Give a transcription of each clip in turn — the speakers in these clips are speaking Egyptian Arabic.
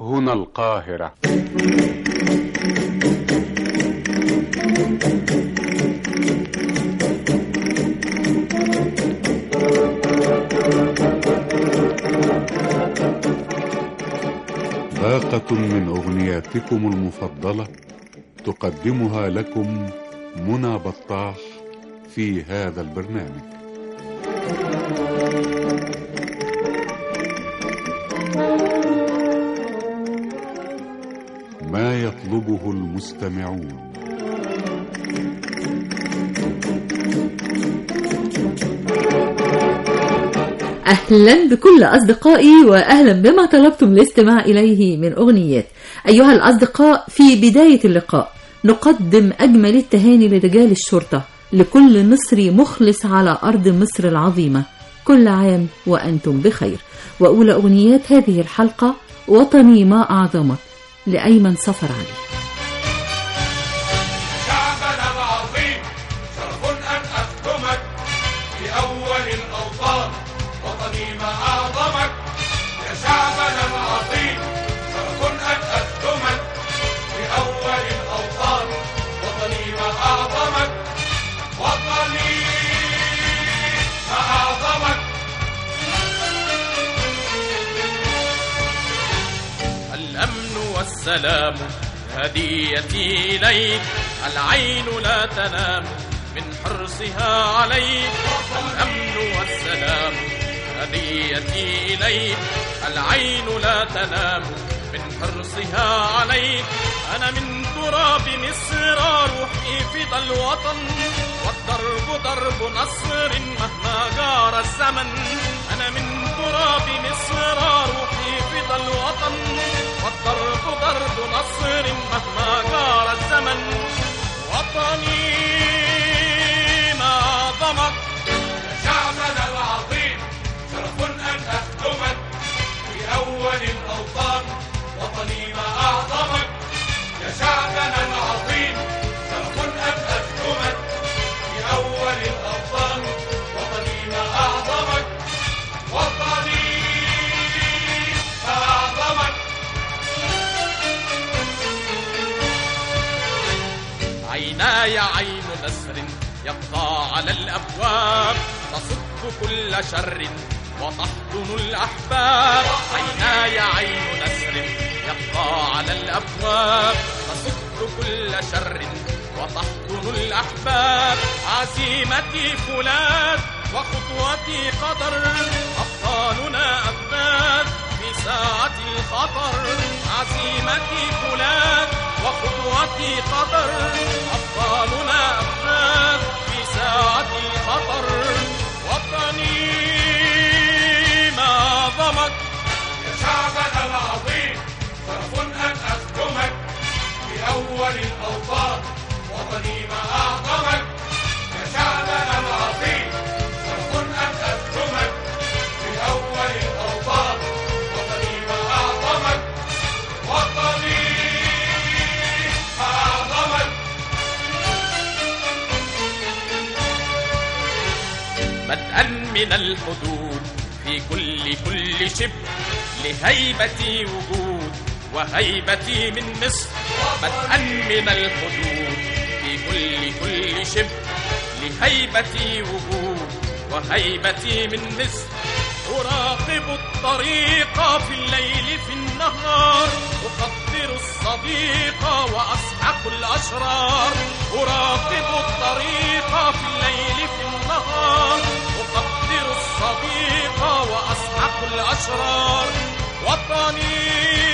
هنا القاهرة باقة من أغنياتكم المفضلة تقدمها لكم منى بطاح في هذا البرنامج ما يطلبه المستمعون أهلا بكل أصدقائي وأهلا بما طلبتم الاستماع إليه من أغنيات أيها الأصدقاء في بداية اللقاء نقدم أجمل التهاني لرجال الشرطة لكل مصري مخلص على أرض مصر العظيمة كل عام وأنتم بخير وأولى أغنيات هذه الحلقة وطني ما أعظمك لأيمن صفر علي شعبنا العظيم شرف أن أخدمك في أول الأوطان وطني ما أعظمك يا شعبنا العظيم شرف أن أخدمك في أول الأوطان وطني ما أعظمك وطني ما أعظمك الأمن والسلام هديتي إليك العين لا تنام من حرصها عليك الأمن والسلام هديتي إليك العين لا تنام من حرصها عليك أنا من تراب مصر روحي فدى الوطن والضرب ضرب نصر مهما جار الزمن أنا من تراب مصر روحي فدى الوطن والضرب ضرب نصر مهما جار الزمن وطني ما ضمك يا شعبنا العظيم شرف أن أخدمك في أول الأوطان وطني ما أعظمك يا شعبنا العظيم شرف أن أخدمك في أول الأوطان وطني ما أعظمك وطني ما أعظمك عيناي عين نسر يقطع على الأبواب تصد كل شر وتحضن الأحباب عيناي عين نسر يقطع على الأبواب تصد كل شر وتحضن الأحباب عزيمتي فولاذ وخطوتي قدر أبطالنا أبناد في ساعة الخطر عزيمتي فولاذ وخطوتي قدر أبطالنا أبناد في ساعة الخطر وطني ما ضمك يا شعبنا العظيم شرف أن أخدمك في أول الأوطان وطني ما أعظمك يا شعبنا العظيم شرف أن أخدمك في أول الأوطان وطني ما أعظمك وطني ما أعظمك بدءا من الحدود في كل كل شبر لهيبتي وجود وهيبتي من مصر بدءا من الحدود في كل كل شبر لهيبتي وجود وهيبتي من مصر أراقب الطريق في الليل في النهار أقدر الصديق وأسحق الأشرار أراقب الطريق في الليل في النهار أقدر الصديق وأسحق الأشرار وطني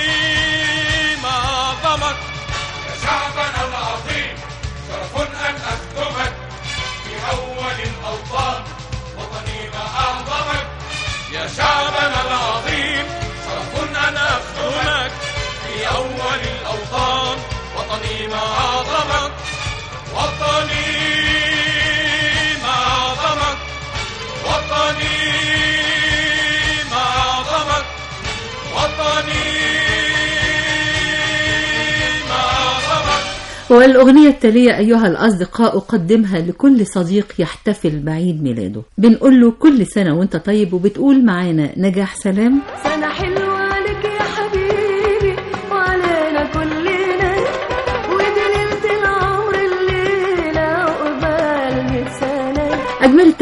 ما ضمك يا شعبنا العظيم شرف أن أخدمك في أول الأوطان وطني ما أعظمك يا شعبنا العظيم شرف أن أخدمك في أول الأوطان وطني ما أعظمك وطني ما أعظمك وطني ما أعظمك وطني ما أعظمك والأغنية التالية أيها الأصدقاء أقدمها لكل صديق يحتفل بعيد ميلاده بنقول له كل سنة وانت طيب وبتقول معانا نجاح سلام سنة حلوة لك يا حبيبي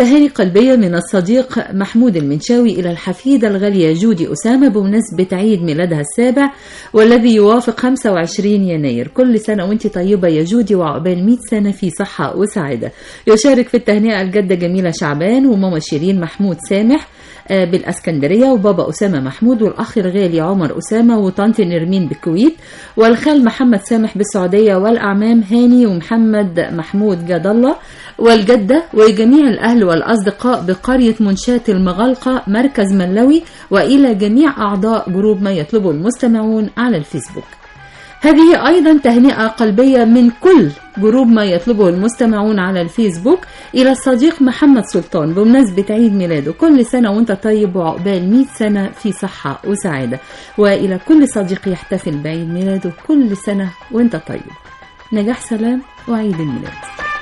تهاني قلبية من الصديق محمود المنشاوي إلى الحفيدة الغالية جودي أسامة بمناسبة عيد ميلادها السابع والذي يوافق 25 يناير كل سنة وانت طيبة يا جودي وعقبال 100 سنة في صحة وسعادة يشارك في التهنئة الجدة جميلة شعبان وماما شيرين محمود سامح آه، بالاسكندريه وبابا اسامه محمود والاخ الغالي عمر اسامه وطنط نرمين بالكويت والخال محمد سامح بالسعوديه والاعمام هاني ومحمد محمود جاد الله والجده وجميع الاهل والاصدقاء بقريه منشاه المغلقه مركز ملوي والى جميع اعضاء جروب ما يطلبه المستمعون على الفيسبوك هذه أيضا تهنئة قلبية من كل جروب ما يطلبه المستمعون على الفيسبوك إلى الصديق محمد سلطان بمناسبة عيد ميلاده كل سنة وانت طيب وعقبال 100 سنة في صحة وسعادة وإلى كل صديق يحتفل بعيد ميلاده كل سنة وانت طيب نجاح سلام وعيد الميلاد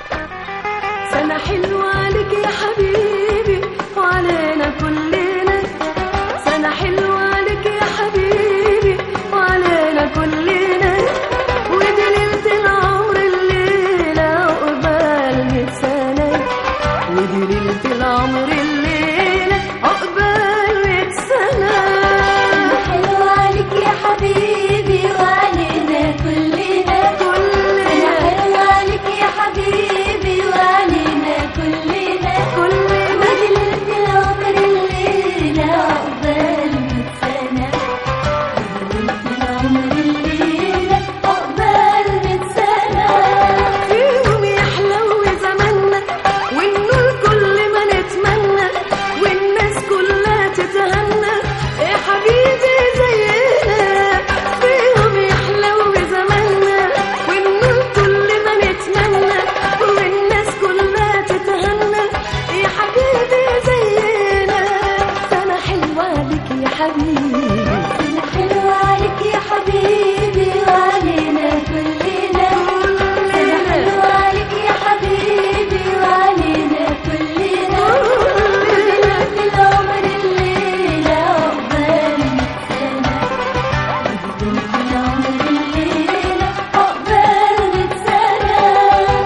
سنة حلوة عليك يا حبيبي وعلينا كلنا سنة حلوة عليك يا حبيبي وعلينا كلنا ودي ليلة العمر الليلة عقبال مية سنة ودي ليلة العمر الليلة عقبال مية سنة حلوة عليك يا حبيبي وعلينا كلنا كلنا حلوة عليك يا حبيبي وعلينا كلنا كلنا وليلة العمر الليلة عقبال مية سنة وليلة العمر الليلة عقبال مية سنة فيهم يحلو زماننا والنور كل ما نتمنى والناس كلها تتهنى يا حبيبي زينا فيهم يحلو زماننا والنور كل ما نتمنى والناس كلها تتهنى يا حبيبي زينا سنة حلوة لك يا حبيبي سنة حلوة عليك يا حبيبي وعلينا كلنا سنة حلوة عليك يا حبيبي وعلينا كلنا وليلة العمر الليلة عقبال مية سنة وليلة العمر الليلة عقبال مية سنة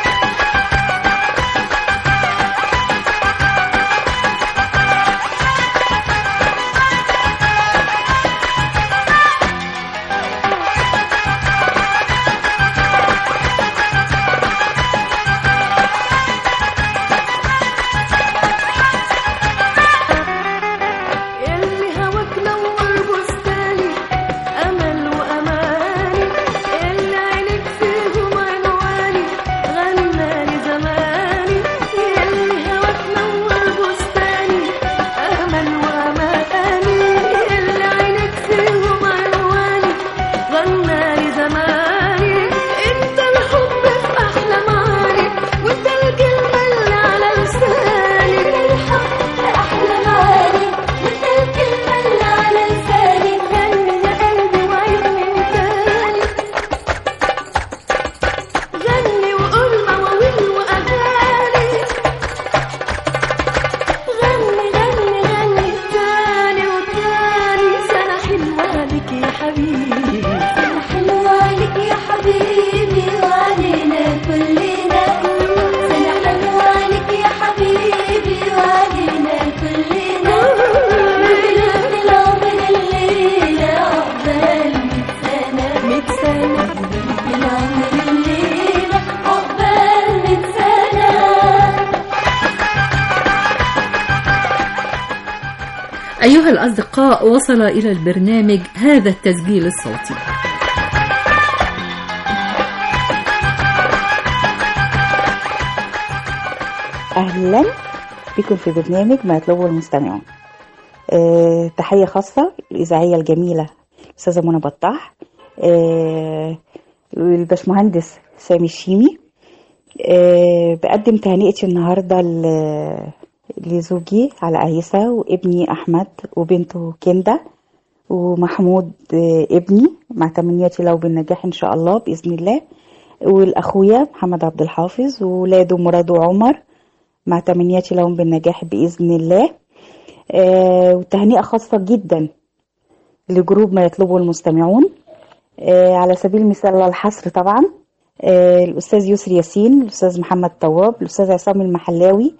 اللي هواك نور بستاني امل واماني اللي عينك فيهم عنواني غنى لي زماني اللي هواك نور بستاني امل واماني اللي عينك فيهم عنواني غنى لي زماني انت الحب في احلى معاني وانت الكلمه اللي على لساني الحب أحلى معاني وانت الكلمة اللي على لساني غني يا قلبي وعيد من تاني غني وقول مواويل وأغاني غني غني غني تاني وتاني سنة حلوة لك يا حبيبي سنة حلوة عليك يا حبيبي وعلينا كلنا سنة حلوة عليك يا حبيبي وعلينا كلنا وليلة العمر الليلة عقبال مية سنة مية سنة وليلة العمر الليلة عقبال مية سنة أيها الأصدقاء وصل إلى البرنامج هذا التسجيل الصوتي أهلا بكم في برنامج ما يطلبه المستمعون أه تحية خاصة للإذاعية الجميلة الأستاذة منى بطاح أه والباشمهندس سامي الشيمي أه بقدم تهنئتي النهاردة ل- لزوجي على عيسى وابني أحمد وبنته كندا ومحمود آه، ابني مع تمنياتي له بالنجاح إن شاء الله بإذن الله والأخويا محمد عبد الحافظ وولاده مراد وعمر مع تمنياتي لهم بالنجاح بإذن الله آه وتهنئة خاصة جدا لجروب ما يطلبه المستمعون آه على سبيل المثال لا الحصر طبعا آه الأستاذ يسري ياسين الأستاذ محمد طواب الأستاذ عصام المحلاوي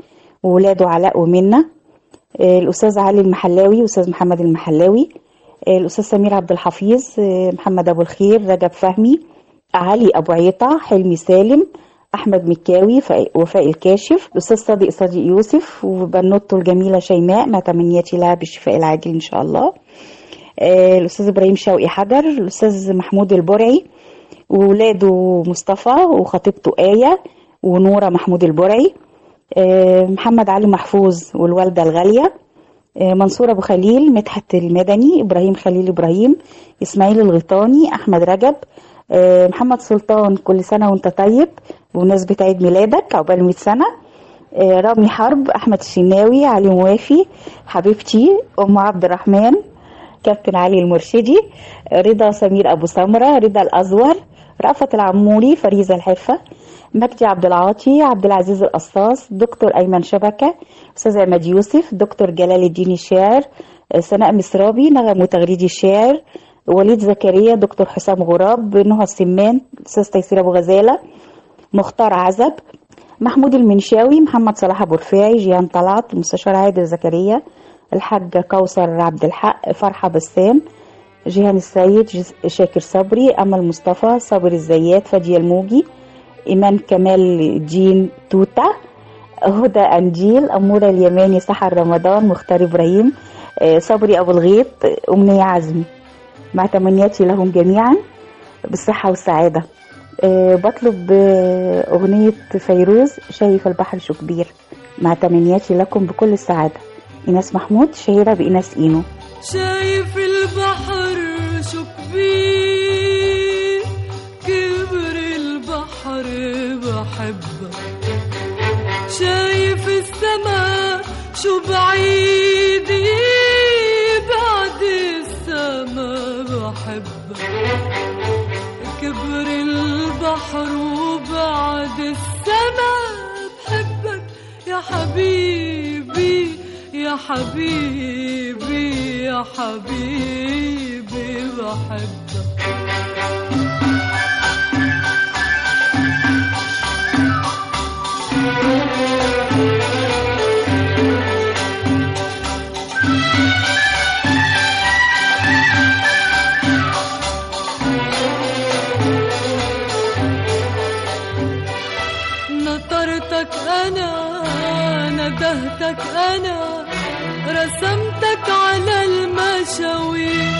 وولاده علاء ومنة آه، الأستاذ علي المحلاوي أستاذ محمد المحلاوي آه، الأستاذ سمير عبد الحفيظ آه، محمد أبو الخير رجب فهمي علي أبو عيطة حلمي سالم أحمد مكاوي ف- وفاء الكاشف الأستاذ صادق صادق يوسف وبنوته الجميلة شيماء مع تمنياتي لها بالشفاء العاجل إن شاء الله آه، الأستاذ إبراهيم شوقي حجر الأستاذ محمود البرعي وولاده مصطفى وخطيبته آية ونورة محمود البرعي آه، محمد علي محفوظ والوالدة الغالية آه، منصور أبو خليل مدحت المدني إبراهيم خليل إبراهيم إسماعيل الغيطاني أحمد رجب آه، محمد سلطان كل سنة وأنت طيب بمناسبة عيد ميلادك عقبال 100 سنة آه، رامي حرب أحمد الشناوي علي موافي حبيبتي أم عبد الرحمن كابتن علي المرشدي رضا سمير أبو سمرة رضا الأزور رأفت العموري فريزة الحرفة مجدي عبد العاطي عبد العزيز القصاص دكتور أيمن شبكة أستاذ عماد يوسف دكتور جلال الدين الشاعر سناء مسرابي نغم وتغريدي الشاعر وليد زكريا دكتور حسام غراب نهى السمان أستاذ تيسير أبو غزالة مختار عزب محمود المنشاوي محمد صلاح أبو رفاعي جيهان طلعت المستشار عادل زكريا الحاج كوثر عبد الحق فرحة بسام جيهان السيد جز- شاكر صبري أمل مصطفى صابر الزيات فادية الموجي إيمان كمال الدين توتا هدى أنجيل أمورة اليماني سحر رمضان مختار إبراهيم آه، صبري أبو الغيط أمنية عزمي مع تمنياتي لهم جميعا بالصحة والسعادة آه، بطلب آه، أغنية فيروز شايف البحر شو كبير مع تمنياتي لكم بكل السعادة إيناس محمود شهيرة بإيناس إينو شايف البحر شو كبير كبر البحر بحبك شايف السما شو بعيد بعد السما بحبك كبر البحر وبعد السما بحبك يا حبيبي يا حبيبي يا حبيبي بحبك نطرتك أنا ندهتك أنا رسمتك على المشاوير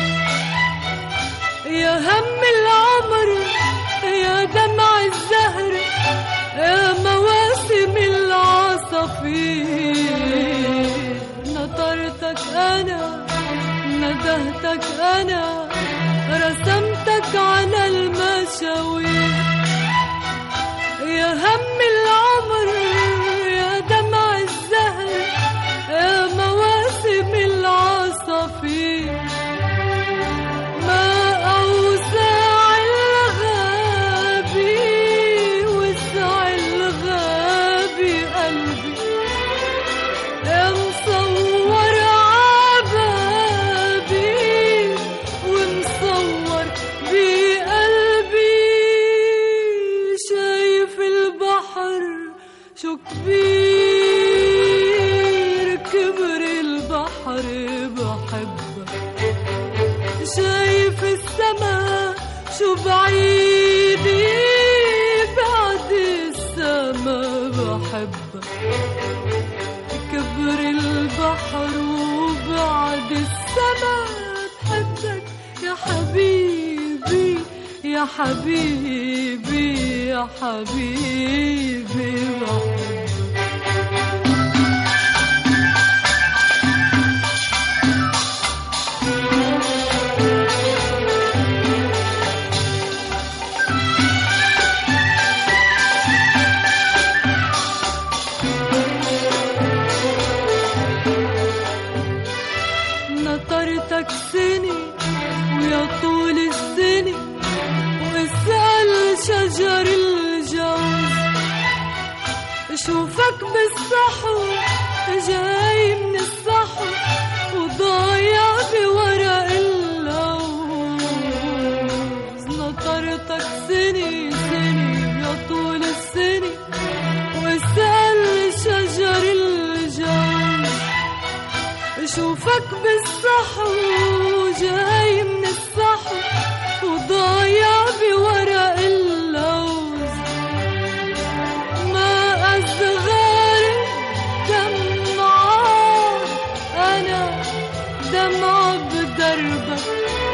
يا هم العمر يا دمع الزهر يا مواسم العصافير نطرتك أنا ندهتك أنا رسمتك على المشاوير يا هم العمر يا دمع الزهر يا مواسم العصافير ما أوسع الغابي وسع الغابي قلبي يا مصور عبابي ومصور بقلبي شايف البحر شو كبير كبر البحر بحبك شايف السما شو بعيد بعد السما بحبك كبر البحر وبعد السما بحبك يا حبيبي يا حبيبي يا حبيبي بحبك نطرتك سنة ويا طول السنة واسأل شجر الجوز شوفك بالصحو جاي من الصحو وضايع بورق اللوز نطرتك سنة سنة يا طول السنة واسأل شجر الجوز فك بالصحو جاي من الصحو وضايع بورق اللوز ما أصغر دمعة أنا دمعة بدربك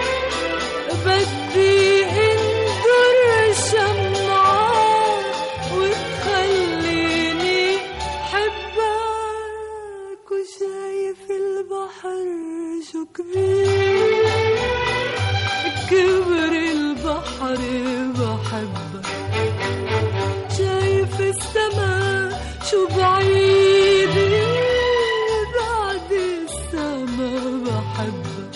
بدي انظر شمعة وتخليني حبك وشايف البحر شو كبير كبر البحر بحبك شايف السما شو بعيد بعد السما بحبك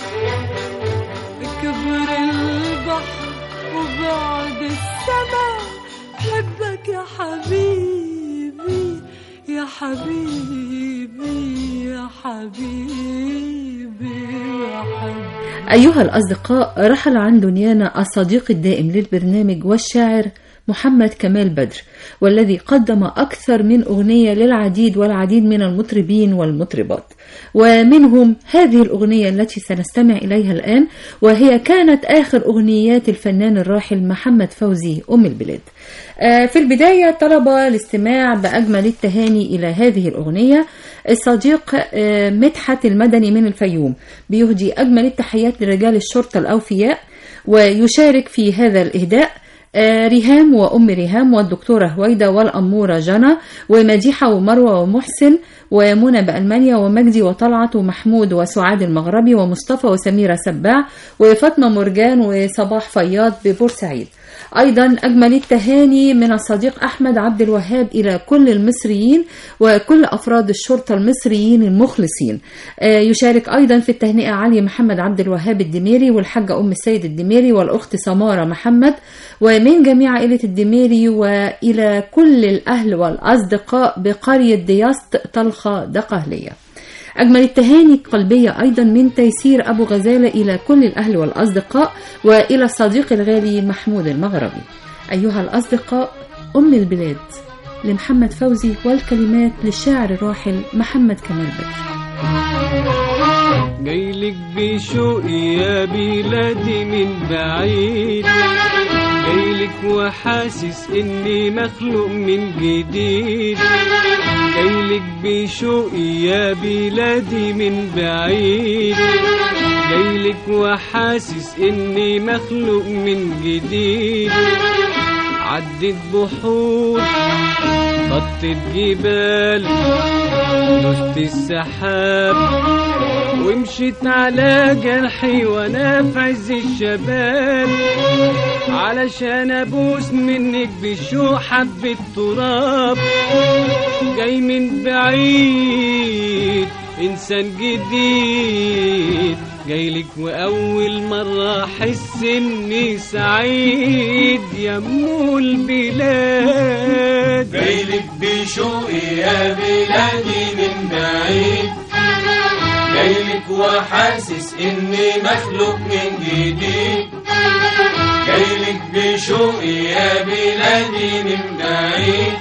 كبر البحر وبعد السما بحبك يا حبيبي يا حبيبي يا حبيبي بحبك أيها الأصدقاء رحل عن دنيانا الصديق الدائم للبرنامج والشاعر محمد كمال بدر والذي قدم أكثر من أغنية للعديد والعديد من المطربين والمطربات ومنهم هذه الأغنية التي سنستمع إليها الآن وهي كانت آخر أغنيات الفنان الراحل محمد فوزي أم البلاد آه، في البداية طلب الاستماع بأجمل التهاني إلى هذه الأغنية الصديق آه، مدحت المدني من الفيوم بيهدي أجمل التحيات لرجال الشرطة الأوفياء ويشارك في هذا الإهداء آه، ريهام وأم ريهام والدكتورة هويدا والأمورة جنى ومديحة ومروة ومحسن ومنى بألمانيا ومجدي وطلعت ومحمود وسعاد المغربي ومصطفى وسميرة سباع وفاطمة مرجان وصباح فياض ببورسعيد أيضا أجمل التهاني من الصديق أحمد عبد الوهاب إلى كل المصريين وكل أفراد الشرطة المصريين المخلصين آه، يشارك أيضا في التهنئة علي محمد عبد الوهاب الدميري والحاجة أم السيد الدميري والأخت سمارة محمد ومن جميع عائلة الدميري وإلى كل الأهل والأصدقاء بقرية دياست طلخة دقهلية أجمل التهاني القلبية أيضا من تيسير أبو غزالة إلى كل الأهل والأصدقاء وإلى الصديق الغالي محمود المغربي أيها الأصدقاء أم البلاد لمحمد فوزي والكلمات للشاعر الراحل محمد كمال بدر جايلك بشوقي يا بلادي من بعيد جايلك وحاسس اني مخلوق من جديد جايلك بشوقي يا بلادي من بعيد جايلك وحاسس اني مخلوق من جديد عدت بحور بطت جبال دوست السحاب ومشيت على جرحي وانا في عز الشباب علشان ابوس منك بشوق حبة تراب جاي من بعيد انسان جديد جايلك واول مرة احس اني سعيد يا ام البلاد جايلك بشوقي يا بلادي من بعيد جايلك وحاسس اني مخلوق من جديد جايلك بشوقي يا بلادي من بعيد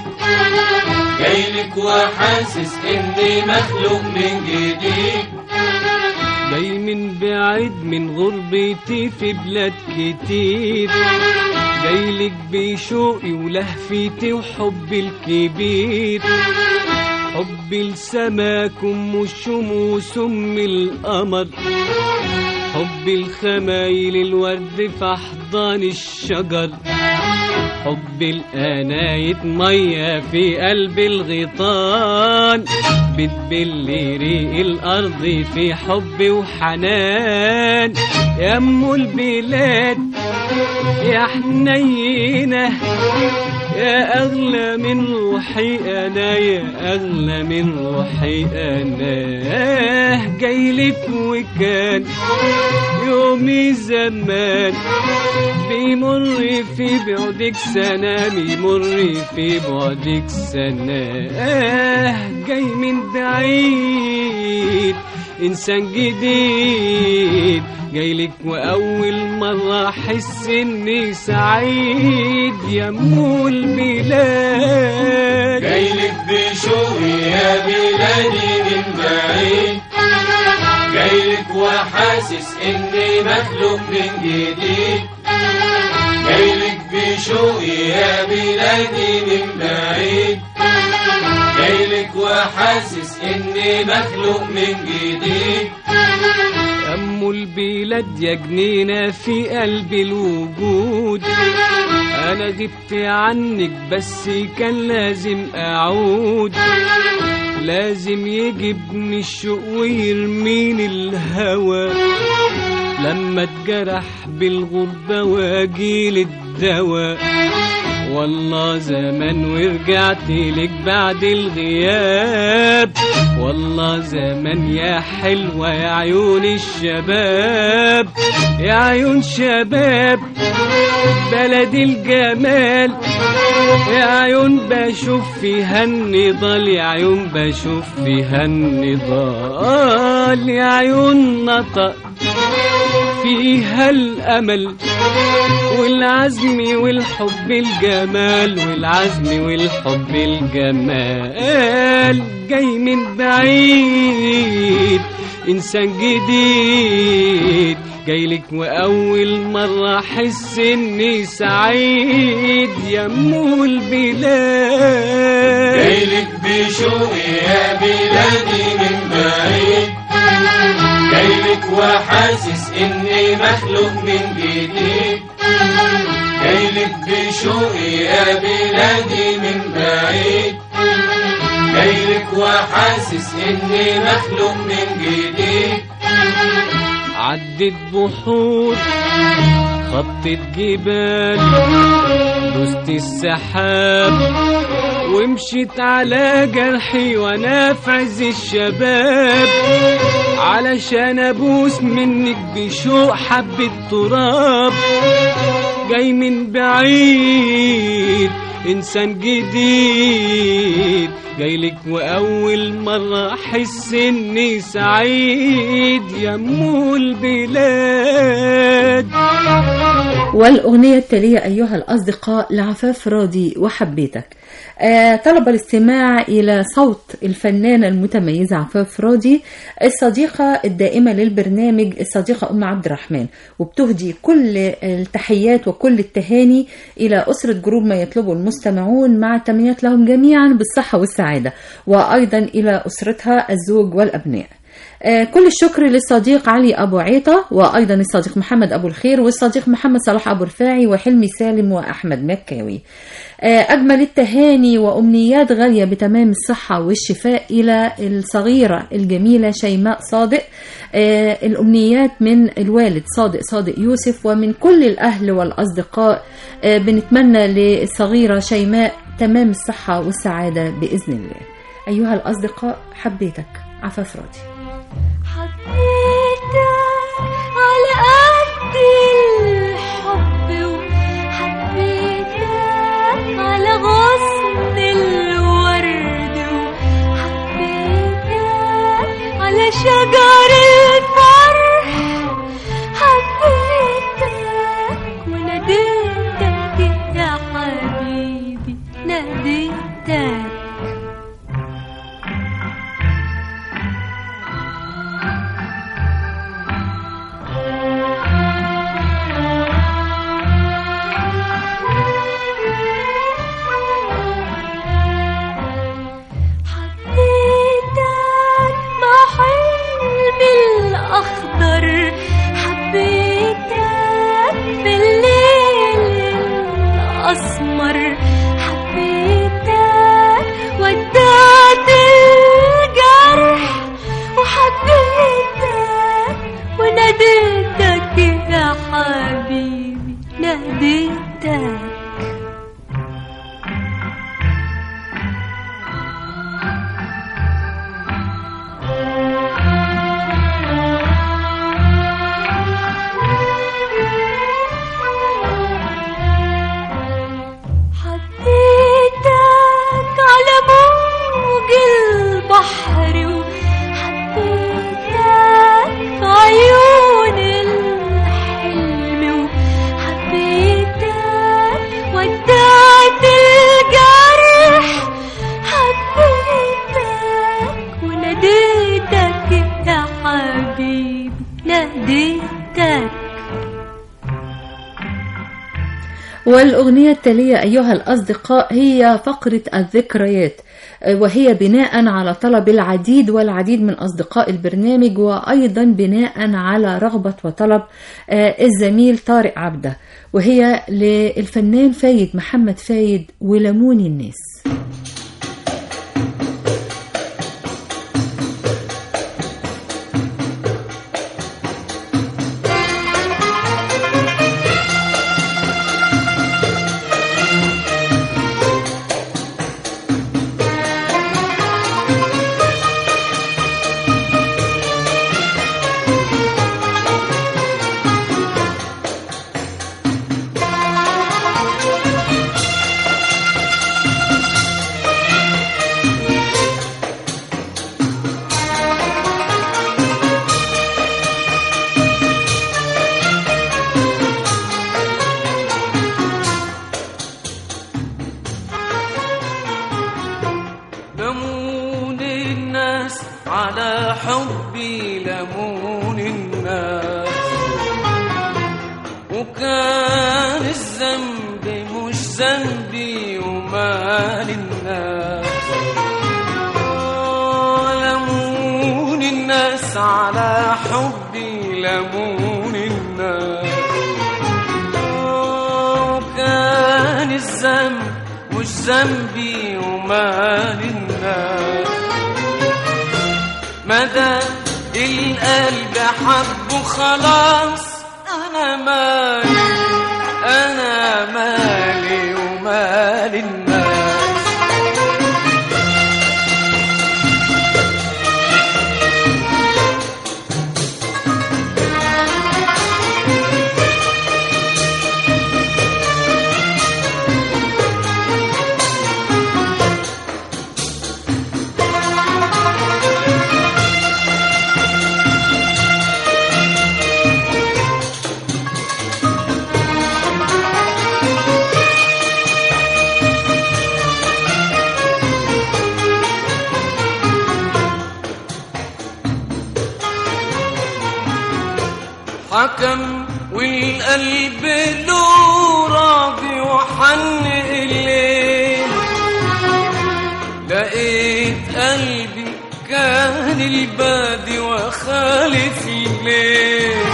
جايلك وحاسس اني مخلوق من جديد جاي من بعيد من غربتي في بلاد كتير جايلك بشوقي ولهفتي وحبي الكبير حبي لسماكم والشموس ام القمر حبي الخمايل الورد في احضان الشجر حب الأناية مية في قلب الغيطان بتبل ريق الأرض في حب وحنان يا أم البلاد يا حنينة يا أغلى من روحي أنا يا أغلى من روحي أنا جايلك وكان يومي زمان بيمر في بعدك سنة بيمر في بعدك سنة آه جاي من بعيد إنسان جديد جايلك وأول مرة أحس إني سعيد يا أم البلاد جايلك بشوقي يا بلادي من بعيد وحاسس اني مخلوق من جديد جايلك بشوقي يا بلادي من بعيد جايلك وحاسس اني مخلوق من جديد أم البلاد يا جنينة في قلب الوجود أنا غبت عنك بس كان لازم أعود لازم يجيبني الشوق ويرميني الهوى لما اتجرح بالغربة واجيل الدواء والله زمان ورجعت لك بعد الغياب والله زمان يا حلوة يا عيون الشباب يا عيون شباب بلد الجمال يا عيون بشوف فيها النضال يا عيون بشوف فيها النضال يا عيون نطق فيها الأمل والعزم والحب الجمال والعزم والحب الجمال جاي من بعيد إنسان جديد جايلك وأول مرة أحس إني سعيد يا أم البلاد جايلك بشوقي يا بلادي من بعيد جايلك وحاسس اني مخلوق من جديد جايلك بشوقي يا بلادي من بعيد جايلك وحاسس اني مخلوق من جديد عدت بحور خطت جبال دوست السحاب ومشيت على جرحي وانا في عز الشباب علشان ابوس منك بشوق حبة تراب جاي من بعيد انسان جديد جايلك واول مرة احس اني سعيد يا ام البلاد والأغنية التالية أيها الأصدقاء لعفاف راضي وحبيتك آه طلب الاستماع إلى صوت الفنانة المتميزة عفاف راضي الصديقة الدائمة للبرنامج الصديقة أم عبد الرحمن وبتهدي كل التحيات وكل التهاني إلى أسرة جروب ما يطلبه المستمعون مع التمنيات لهم جميعا بالصحة والسعادة وأيضا إلى أسرتها الزوج والأبناء آه، كل الشكر للصديق علي أبو عيطة وأيضا الصديق محمد أبو الخير والصديق محمد صلاح أبو رفاعي وحلمي سالم وأحمد مكاوي آه، أجمل التهاني وأمنيات غالية بتمام الصحة والشفاء إلى الصغيرة الجميلة شيماء صادق آه، الأمنيات من الوالد صادق صادق يوسف ومن كل الأهل والأصدقاء آه، بنتمنى للصغيرة شيماء تمام الصحة والسعادة بإذن الله أيها الأصدقاء حبيتك عفاف راضي حبيتك على قد الحب وحبيتك على غصن الورد وحبيتك على شجر الفرح حبيتك وناديتك يا حبيبي ناديتك حبيتك مع حلمي الأخضر حبيتك في الليل الأسمر حبيتك ودعت الجرح وحبيتك وناديتك يا حبيبي ناديتك حبيتك على موج البحر وحبيتك في عيون الحلم وحبيتك والأغنية التالية أيها الأصدقاء هي فقرة الذكريات آه، وهي بناء على طلب العديد والعديد من أصدقاء البرنامج وأيضا بناء على رغبة وطلب آه، الزميل طارق عبده وهي للفنان فايد محمد فايد ولموني الناس لمون الناس على حبي لمون الناس وكان الذنب مش ذنبي ومال الناس آه، لمون الناس على حبي لمون الناس آه، وكان الذنب مش ذنبي ومال الناس مدى القلب حبه خلاص انا مالي انا مالي ومال الناس حكم والقلب له راضي وحن الليل لقيت قلبي كان البادي وخالف الليل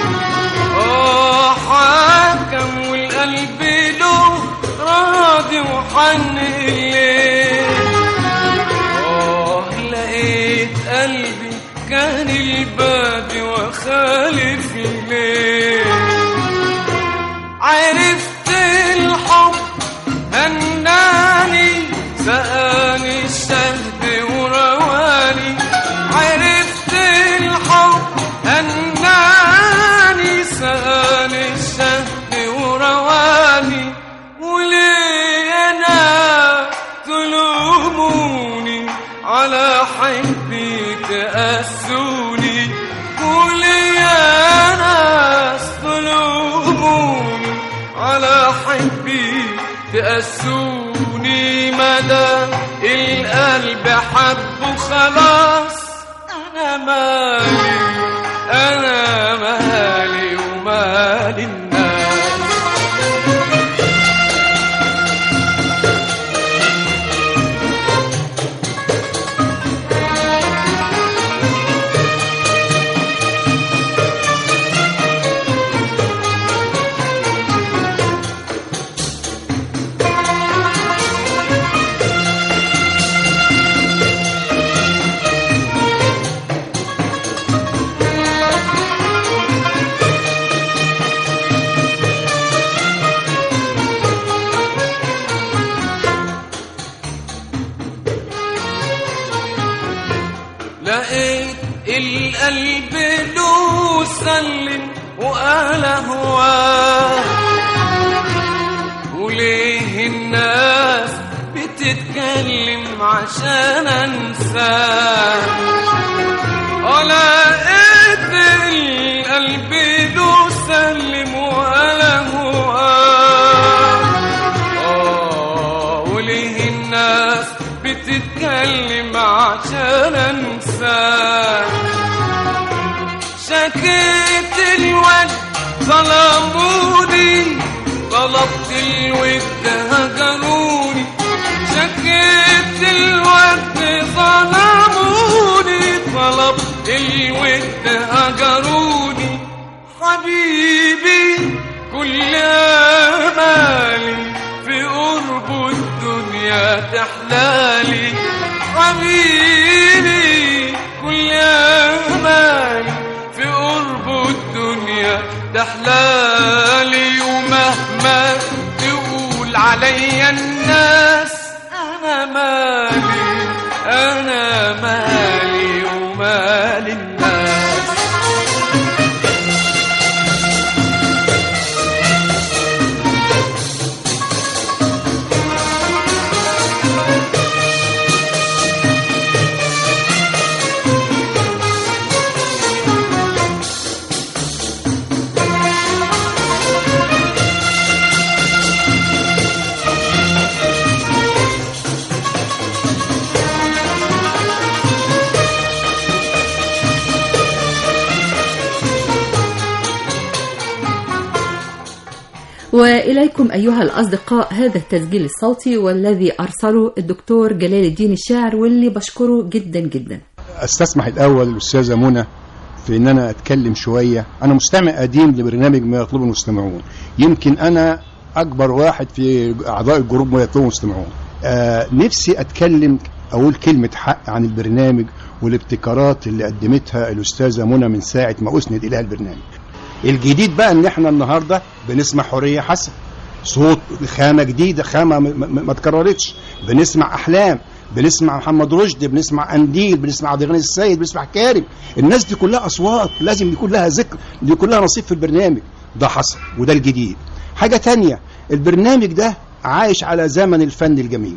اه حكم والقلب له راضي وحن الليل آه لقيت قلبي كان البادي وخالف الليل عرفت الحب هناني سقاني الشهد ورواني عرفت الحب هناني سقاني الشهد ورواني وليه انا تلوموني على حبي تأسوني قولي يا ناس تلوموني على حبي تأسوني مدى القلب حبه خلاص أنا مالي أنا مالي ومال الناس لقيت القلب له سلم وقال هواه وليه الناس بتتكلم عشان انساه اه لقيت القلب له سلم وقال هواه آه وليه الناس بتتكلم عشان انساه شكيت الوجه ظلموني طلبت الود هجروني شكيت الود ظلموني طلبت الود هجروني حبيبي كل امالي في قرب الدنيا تحلالي حبيبي كل امالي في قرب الدنيا تحلالي ومهما تقول عليا الناس انا مالي انا مالي ومال الناس وإليكم أيها الأصدقاء هذا التسجيل الصوتي والذي أرسله الدكتور جلال الدين الشاعر واللي بشكره جدا جدا استسمح الاول الاستاذه منى في ان انا اتكلم شويه انا مستمع قديم لبرنامج ما يطلبه المستمعون يمكن انا اكبر واحد في اعضاء الجروب ما يطلبه المستمعون آه نفسي اتكلم اقول كلمه حق عن البرنامج والابتكارات اللي قدمتها الاستاذه منى من ساعه ما اسند اليها البرنامج الجديد بقى ان احنا النهارده بنسمع حوريه حسن صوت خامه جديده خامه م- م- ما اتكررتش بنسمع احلام بنسمع محمد رشدي بنسمع انديل بنسمع عبد الغني السيد بنسمع كارم الناس دي كلها اصوات لازم يكون لها ذكر دي كلها نصيب في البرنامج ده حصل وده الجديد حاجه تانية البرنامج ده عايش على زمن الفن الجميل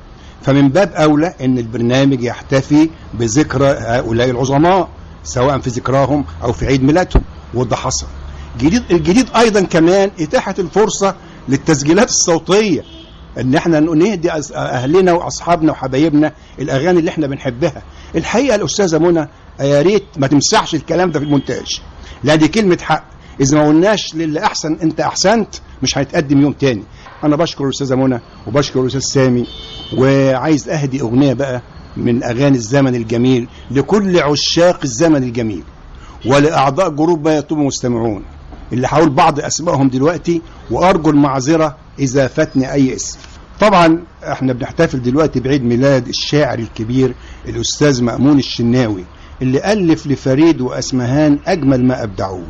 فمن باب اولى ان البرنامج يحتفي بذكرى هؤلاء العظماء سواء في ذكراهم او في عيد ميلادهم وده حصل جديد الجديد ايضا كمان اتاحت الفرصه للتسجيلات الصوتيه ان احنا نهدي أس- اهلنا واصحابنا وحبايبنا الاغاني اللي احنا بنحبها الحقيقه الاستاذه منى يا ريت ما تمسحش الكلام ده في المونتاج لا دي كلمه حق اذا ما قلناش للي احسن انت احسنت مش هيتقدم يوم تاني انا بشكر الاستاذه منى وبشكر الاستاذ سامي وعايز اهدي اغنيه بقى من اغاني الزمن الجميل لكل عشاق الزمن الجميل ولاعضاء جروب ما يطلب مستمعون اللي هقول بعض اسمائهم دلوقتي وارجو المعذره اذا فاتني اي اسم طبعا احنا بنحتفل دلوقتي بعيد ميلاد الشاعر الكبير الاستاذ مامون الشناوي اللي الف لفريد واسمهان اجمل ما ابدعوه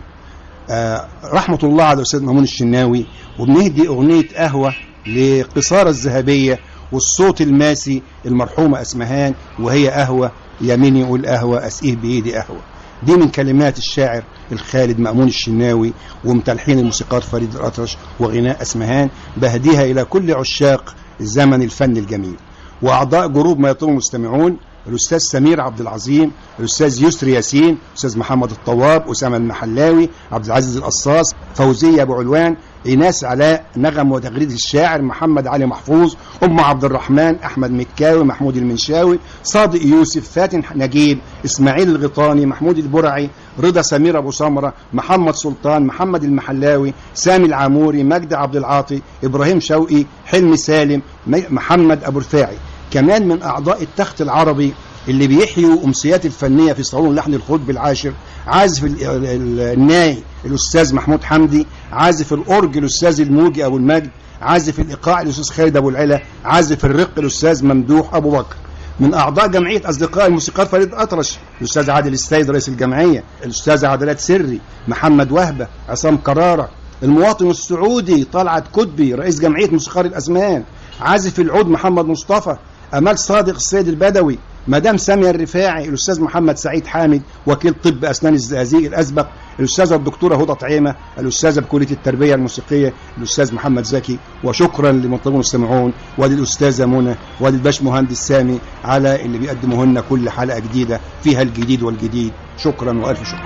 آه رحمه الله على الاستاذ مامون الشناوي وبنهدي اغنيه قهوه لقصارى الذهبيه والصوت الماسي المرحومه اسمهان وهي قهوه يميني يقول قهوه اسقيه بايدي قهوه دي من كلمات الشاعر الخالد مأمون الشناوي ومتلحين الموسيقار فريد الأطرش وغناء أسمهان بهديها إلى كل عشاق زمن الفن الجميل وأعضاء جروب ما يطلبه المستمعون الأستاذ سمير عبد العظيم الأستاذ يسري ياسين الأستاذ محمد الطواب أسامة المحلاوي عبد العزيز القصاص فوزية أبو علوان إيناس علاء نغم وتغريد الشاعر محمد علي محفوظ أم عبد الرحمن أحمد مكاوي محمود المنشاوي صادق يوسف فاتن نجيب إسماعيل الغيطاني محمود البرعي رضا سمير أبو سمرة محمد سلطان محمد المحلاوي سامي العاموري مجدي عبد العاطي إبراهيم شوقي حلمي سالم م- محمد أبو رفاعي كمان من أعضاء التخت العربي اللي بيحيوا أمسيات الفنية في صالون لحن الخطب العاشر عازف ال- ال- ال- الناي الأستاذ محمود حمدي عازف الأورج الأستاذ الموجي أبو المجد عازف الإيقاع الأستاذ خالد أبو العلا عازف الرق الأستاذ ممدوح أبو بكر من أعضاء جمعية أصدقاء الموسيقار فريد أطرش الأستاذ عادل السيد رئيس الجمعية الأستاذ عدلات سري محمد وهبة عصام كرارة المواطن السعودي طلعت كتبي رئيس جمعية موسيقار الأزمان عازف العود محمد مصطفى أمال صادق السيد البدوي مدام سامية الرفاعي الأستاذ محمد سعيد حامد وكيل طب أسنان الزقازيق الأسبق الأستاذة الدكتورة هدى طعيمة الأستاذة بكلية التربية الموسيقية الأستاذ محمد زكي وشكرا لمطلبون المستمعون وللأستاذة منى وللباش مهندس سامي على اللي بيقدموه لنا كل حلقة جديدة فيها الجديد والجديد شكرا وألف شكر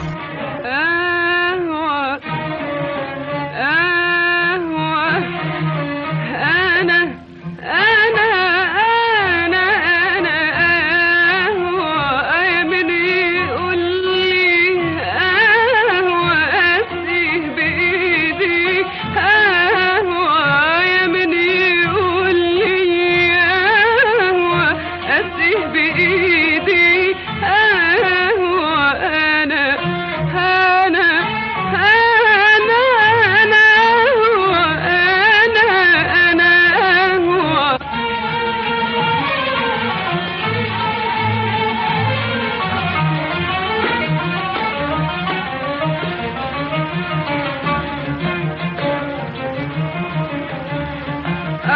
قهوة قهوة أنا أنا أنا أنا قهوة يمني يقول لي قهوة أسقيه بإيدي قهوة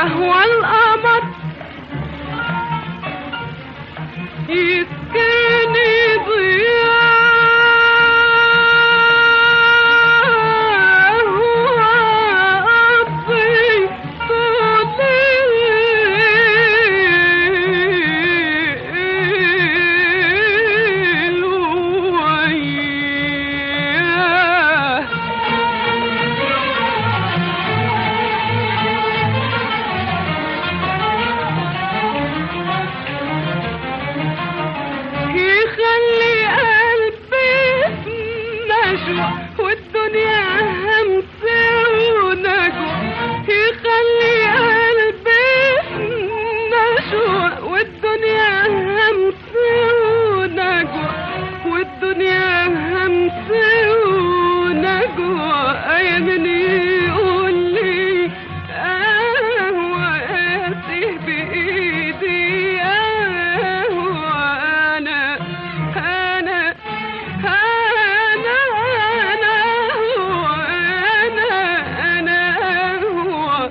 يهوى القمر يسكني ضياه وأقضي طول الليل وياه يخلي قلبي نشوة والدنيا همسة ونجوى يخلي قلبي نشوة والدنيا همسة ونجوى والدنيا همسة ونجوى أي من يقول لي قهوة آتيه بإيدي قهوة أنا أنا أنا أنا هو أنا أنا هو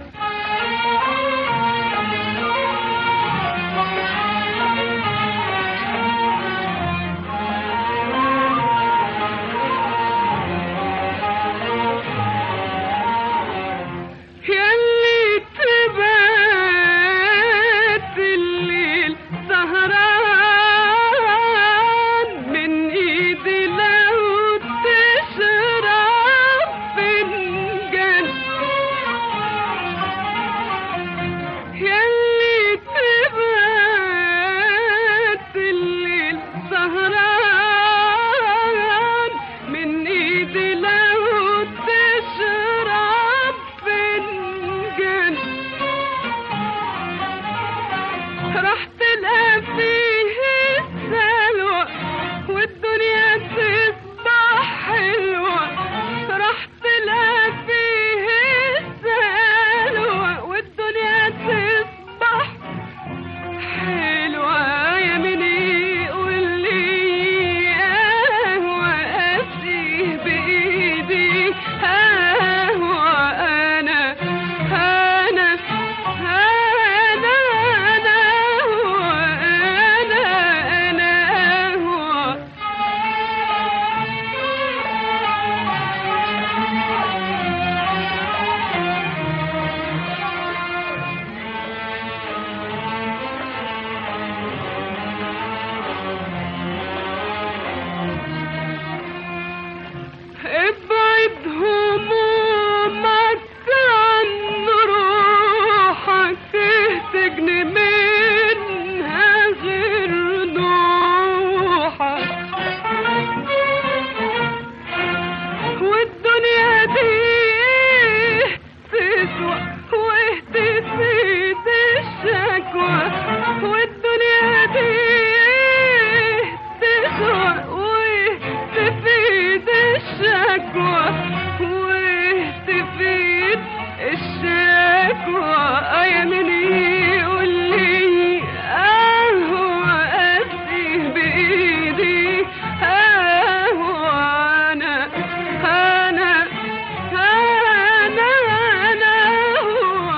يلي تبات الليل سهران من ايدي لو تشرب فنجان يلي تبات الليل سهران من ايدي لو تشرب فنجان راح تلقى فيه السلوى والدنيا تصبح حلوة راح تلقى فيه السلوى والدنيا تصبح حلوة يا من يقول لي قهوة أسيه بإيدي قهوة أنا أنا أنا أنا هو أنا أنا هو ابعد همومك عن روحك تجني منها غير نوحك والدنيا دي تسوى وتفيد الشكوى والدنيا دي تسوى وتفيد الشكوى وتفيد الشكوى يا من يقول لي قهوة أسيه بإيدي قهوة أنا أنا أنا أنا هو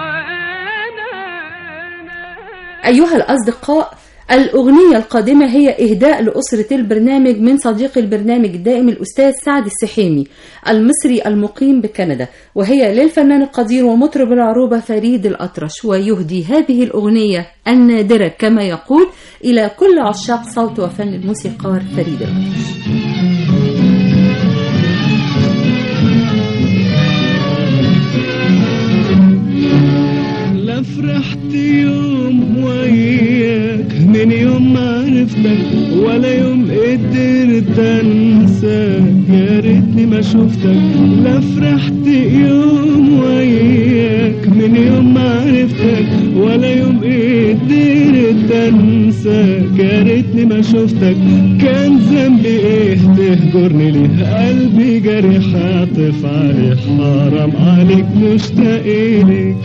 أنا أيها الأصدقاء الأغنية القادمة هي إهداء لأسرة البرنامج من صديق البرنامج الدائم الأستاذ سعد السحيمي المصري المقيم بكندا وهي للفنان القدير ومطرب العروبة فريد الأطرش ويهدي هذه الأغنية النادرة كما يقول إلى كل عشاق صوت وفن الموسيقار فريد الأطرش لا فرحت يوم وياك من يوم ما عرفتك ولا يوم قدرت انساك يا ريتني ما شفتك لا فرحت يوم وياك من يوم ما عرفتك ولا يوم قدرت انساك يا ريتني ما شفتك كان ذنبي ايه تهجرني ليه قلبي جريح عاطف عليه حرام عليك مشتاق ليك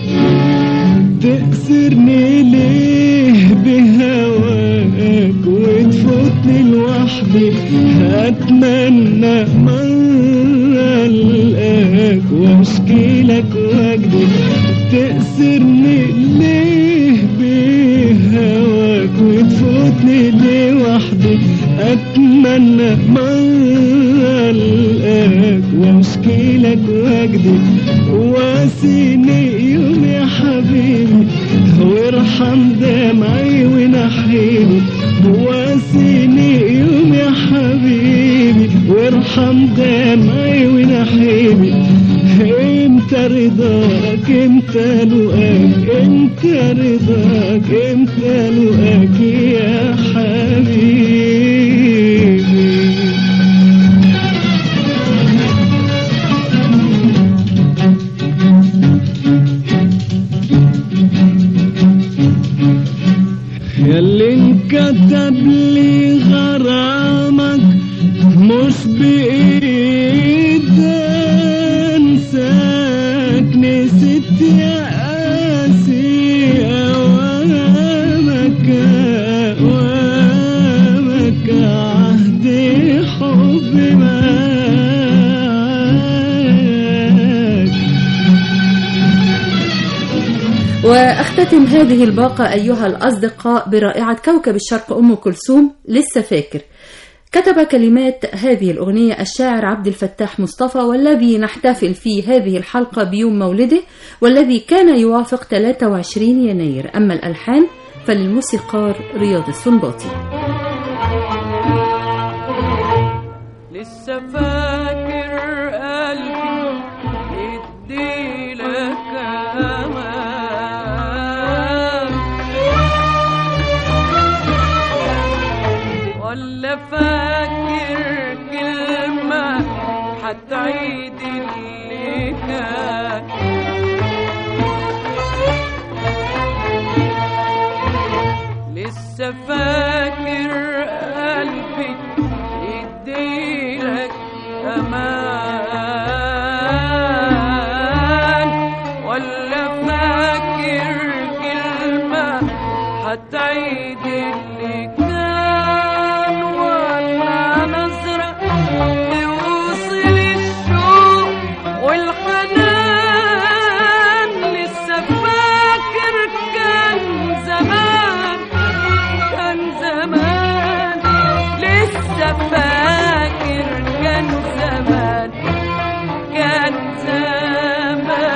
تكسرني ليه بهواك وتفوتني لوحدي اتمنى مرة القاك واشكي لك واجدي تأسرني ليه احكي لك واكذب واسيني يوم يا حبيبي وارحم دمعي ونحيبي واسيني يوم يا حبيبي وارحم دمعي ونحيبي امتى رضاك امتى لقاك امتى رضاك امتى لقاك يا حبيبي ياللي انكتب لي غرامك مش بإيد انساك نسيت يا قاسي اوامك اوامك عهدي حب معاك واختتم هذه الباقة أيها الأصدقاء برائعة كوكب الشرق أم كلثوم لسه فاكر كتب كلمات هذه الأغنية الشاعر عبد الفتاح مصطفى والذي نحتفل في هذه الحلقة بيوم مولده والذي كان يوافق 23 يناير أما الألحان فللموسيقار رياض السنباطي لسه فاكر قلبي يدي لك امان ولا فاكر كلمة هتعيد اللي كان لسه فاكر قلبي يديلك امان ولا فاكر كلمة هتعيد اللي كان ولا نظرة توصل الشوق والحنان لسه فاكر كان زمان كان زمان لسه فاكر كان زمان كان زمان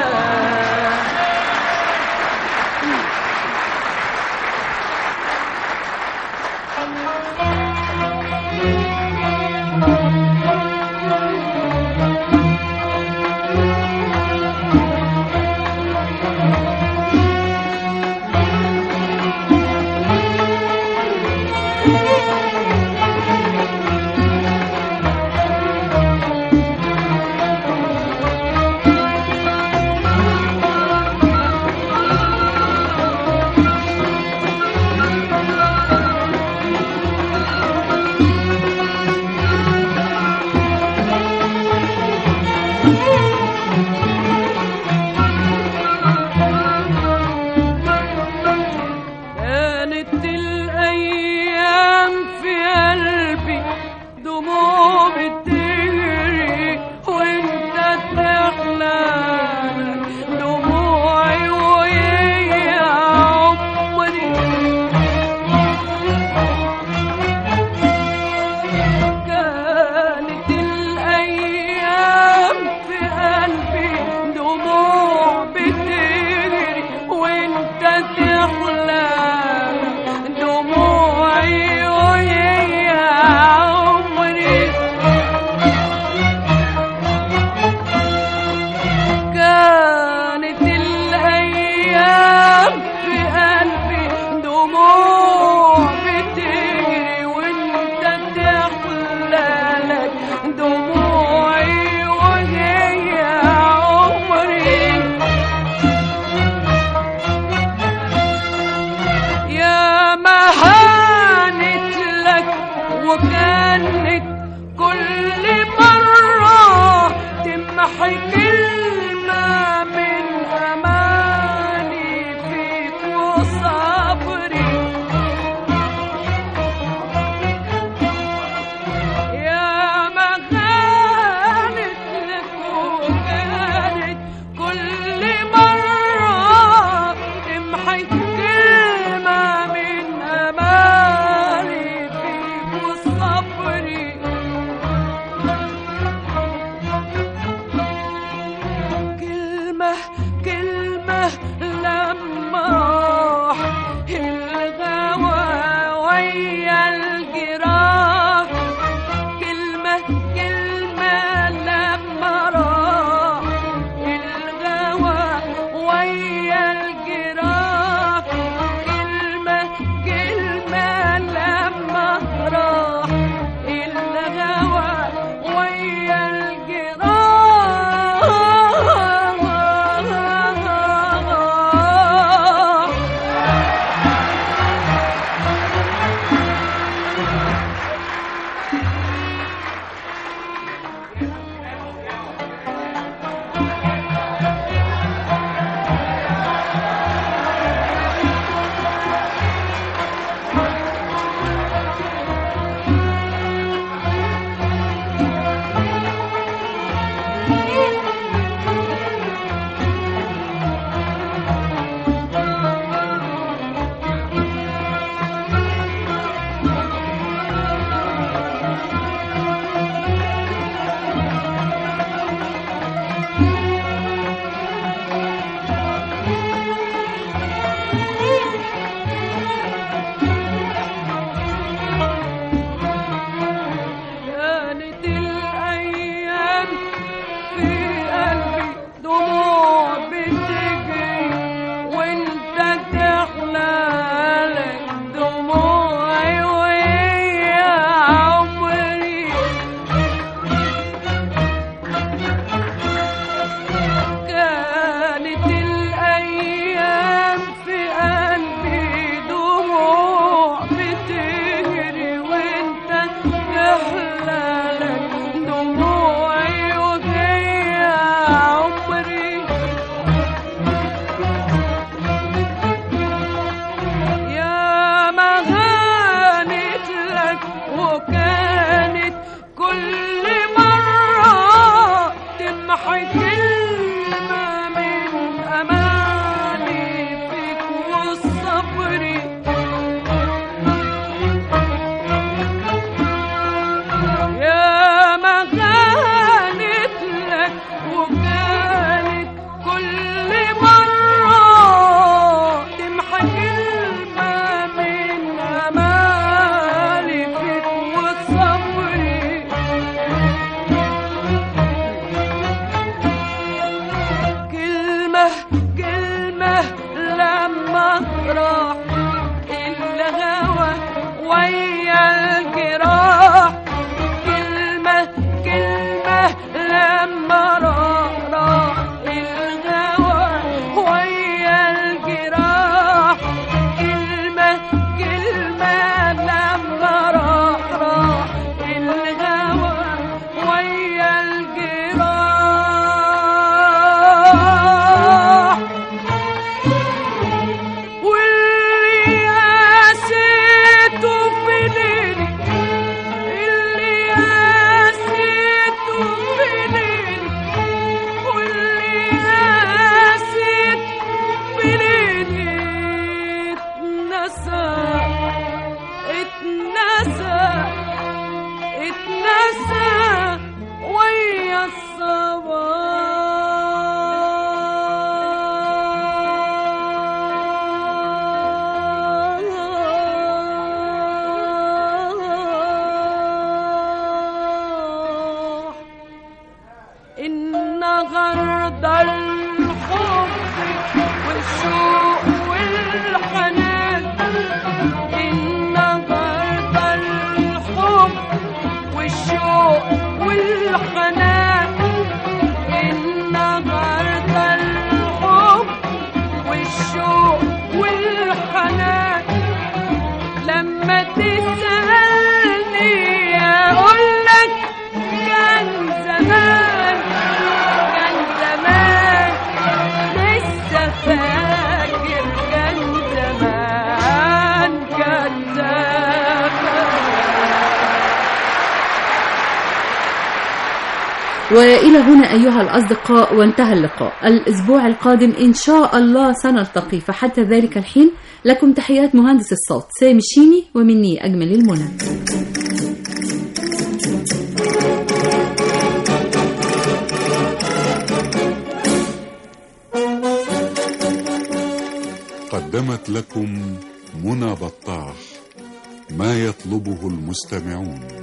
راح الهوى ويا الجراح كلمة كلمة لما راح راح الهوى ويا الجراح كلمة كلمة لما راح راح الهوى ويا الجراح واللي قاسيته في ليلي اللي قاسيته في ليلي واللي قاسيت في ليلي اتنسى اتنسى اتنسى ويا الصباح النهارده الحب والشوق والحنان النهارده الحب والشوق والحنان النهارده الحب والشوق والحنان لما تسألني أقول لك كان زمان كان زمان لسه فاكر كان زمان كان زمان وإلى هنا أيها الأصدقاء وانتهى اللقاء الأسبوع القادم إن شاء الله سنلتقي فحتى ذلك الحين لكم تحيات مهندس الصوت سامي الشيني ومني أجمل المنى قدمت لكم منى بطاح ما يطلبه المستمعون